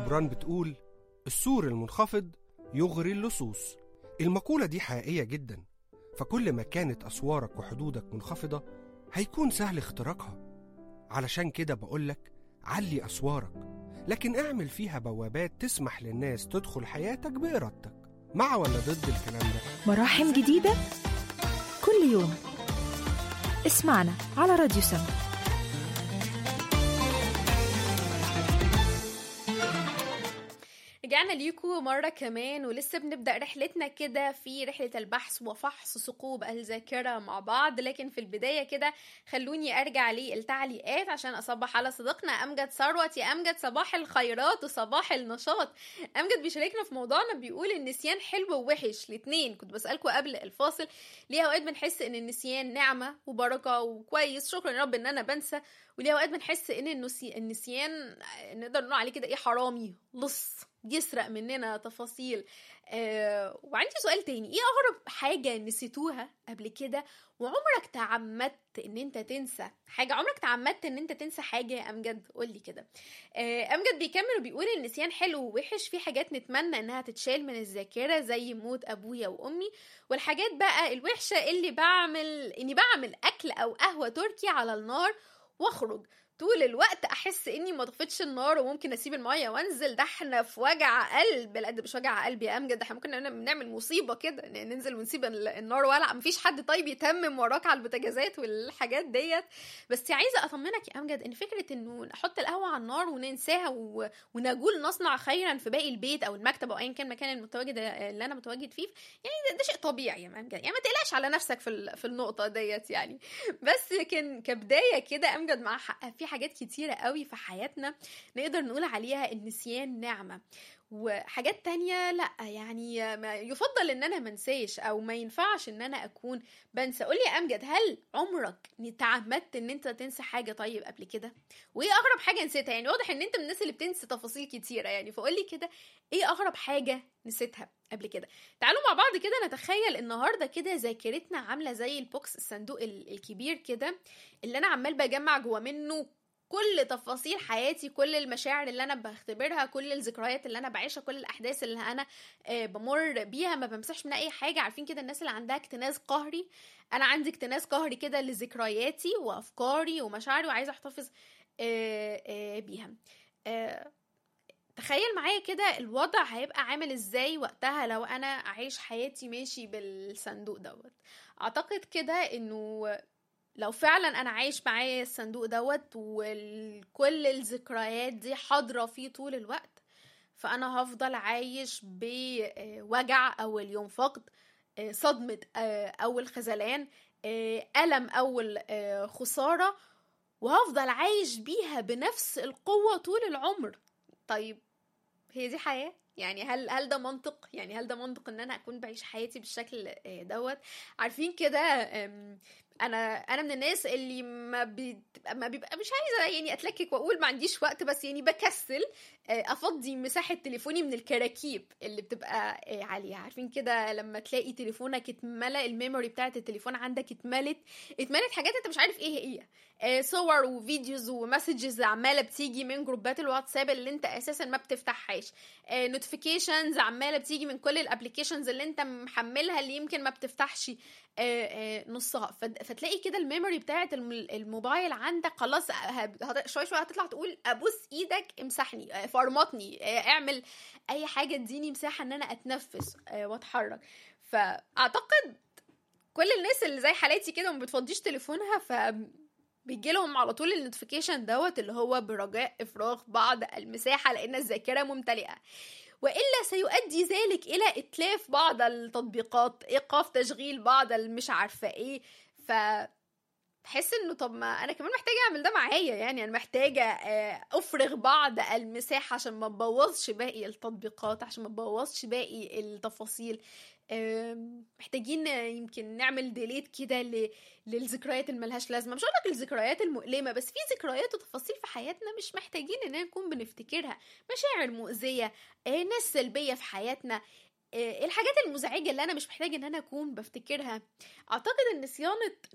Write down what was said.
جبران بتقول السور المنخفض يغري اللصوص المقولة دي حقيقية جدا فكل ما كانت أسوارك وحدودك منخفضة هيكون سهل اختراقها علشان كده بقولك علي أسوارك لكن اعمل فيها بوابات تسمح للناس تدخل حياتك بإرادتك مع ولا ضد الكلام ده مراحم جديدة كل يوم اسمعنا على راديو سم رجعنا ليكم مرة كمان ولسه بنبدأ رحلتنا كده في رحلة البحث وفحص ثقوب الذاكرة مع بعض لكن في البداية كده خلوني أرجع للتعليقات عشان أصبح على صديقنا أمجد ثروت يا أمجد صباح الخيرات وصباح النشاط أمجد بيشاركنا في موضوعنا بيقول النسيان حلو ووحش الاتنين كنت بسألكم قبل الفاصل ليه أوقات بنحس إن النسيان نعمة وبركة وكويس شكرا يا رب إن أنا بنسى وليه أوقات بنحس إن النسي... النسيان نقدر نقول عليه كده إيه حرامي لص يسرق مننا تفاصيل آه وعندي سؤال تاني ايه اغرب حاجة نسيتوها قبل كده وعمرك تعمدت ان انت تنسى حاجة عمرك تعمدت ان انت تنسى حاجة يا امجد قولي كده آه امجد بيكمل وبيقول النسيان حلو ووحش في حاجات نتمنى انها تتشال من الذاكرة زي موت ابويا وامي والحاجات بقى الوحشة اللي بعمل اني بعمل اكل او قهوة تركي على النار واخرج طول الوقت احس اني ما طفيتش النار وممكن اسيب الميه وانزل ده احنا في وجع قلب لا ده مش وجع قلب يا امجد ده احنا ممكن نعمل مصيبه كده ننزل ونسيب النار ولع مفيش حد طيب يتمم وراك على البوتاجازات والحاجات ديت بس عايزه اطمنك يا امجد ان فكره انه نحط القهوه على النار وننساها و... ونقول نصنع خيرا في باقي البيت او المكتب او ايا كان المكان المتواجد اللي انا متواجد فيه يعني ده, ده شيء طبيعي يا امجد يعني ما تقلقش على نفسك في ال... في النقطه ديت يعني بس لكن كبدايه كده امجد مع حق في حاجات كتيرة قوي في حياتنا نقدر نقول عليها النسيان نعمة وحاجات تانية لا يعني يفضل ان انا منساش او ما ينفعش ان انا اكون بنسى قولي يا امجد هل عمرك تعمدت ان انت تنسى حاجة طيب قبل كده وايه اغرب حاجة نسيتها يعني واضح ان انت من الناس اللي بتنسى تفاصيل كتيرة يعني فقولي كده ايه اغرب حاجة نسيتها قبل كده تعالوا مع بعض كده نتخيل النهارده كده ذاكرتنا عامله زي البوكس الصندوق الكبير كده اللي انا عمال بجمع جوا منه كل تفاصيل حياتي كل المشاعر اللي انا بختبرها كل الذكريات اللي انا بعيشها كل الاحداث اللي انا بمر بيها ما بمسحش من اي حاجه عارفين كده الناس اللي عندها اكتناز قهري انا عندي اكتناز قهري كده لذكرياتي وافكاري ومشاعري وعايزه احتفظ بيها تخيل معايا كده الوضع هيبقى عامل ازاي وقتها لو انا عايش حياتي ماشي بالصندوق دوت اعتقد كده انه لو فعلا انا عايش معايا الصندوق دوت وكل الذكريات دي حاضره فيه طول الوقت فانا هفضل عايش بوجع اول يوم فقد صدمه اول خذلان الم اول خساره وهفضل عايش بيها بنفس القوه طول العمر طيب هي دي حياه يعني هل هل ده منطق يعني هل ده منطق ان انا اكون بعيش حياتي بالشكل دوت عارفين كده انا انا من الناس اللي ما بتبقى ما بيبقى مش عايزه يعني اتلكك واقول ما عنديش وقت بس يعني بكسل افضي مساحه تليفوني من الكراكيب اللي بتبقى عليها عارفين كده لما تلاقي تليفونك اتملى الميموري بتاعت التليفون عندك اتملت اتملت حاجات انت مش عارف ايه هي صور وفيديوز ومسجز عماله بتيجي من جروبات الواتساب اللي انت اساسا ما بتفتحهاش نوتيفيكيشنز عماله بتيجي من كل الابلكيشنز اللي انت محملها اللي يمكن ما بتفتحش نصها فتلاقي كده الميموري بتاعت الموبايل عندك خلاص شويه شويه هتطلع تقول ابوس ايدك امسحني فرمطني اعمل اي حاجه اديني مساحه ان انا اتنفس واتحرك فاعتقد كل الناس اللي زي حالاتي كده وما بتفضيش تليفونها ف بيجي لهم على طول النوتيفيكيشن دوت اللي هو برجاء افراغ بعض المساحه لان الذاكره ممتلئه والا سيؤدي ذلك الى اتلاف بعض التطبيقات ايقاف تشغيل بعض المش عارفه ايه ف بحس انه طب ما انا كمان محتاجه اعمل ده معايا يعني انا محتاجه افرغ بعض المساحه عشان ما تبوظش باقي التطبيقات عشان ما تبوظش باقي التفاصيل محتاجين يمكن نعمل ديليت كده للذكريات اللي ملهاش لازمه مش هقولك الذكريات المؤلمه بس في ذكريات وتفاصيل في حياتنا مش محتاجين اننا نكون بنفتكرها مشاعر مؤذيه ناس سلبيه في حياتنا الحاجات المزعجه اللي انا مش محتاجه ان انا اكون بفتكرها اعتقد ان صيانه